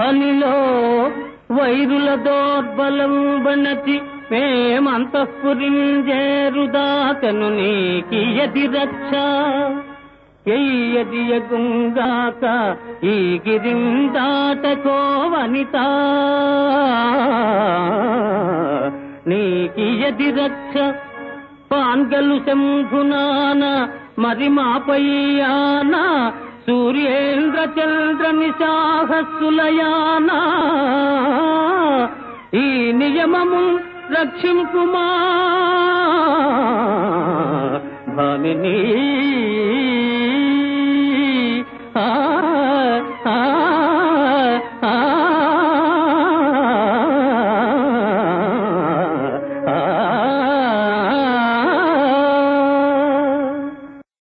అనిలో వైరుల దోర్బలం బణచి మేమంతఃపురింజేరుదాతను నీకియది రక్ష ఎయ్యది ఎగుంగాక ఈ గిరిం దాటకో వనిత నీకియది రక్ష పాన్గలు శంభునాన మరి మాపయ్యాన సూర్యేంద్ర చంద్ర నిశాహస్సులయానా ఈ నియమము రక్షింపుమా భామిని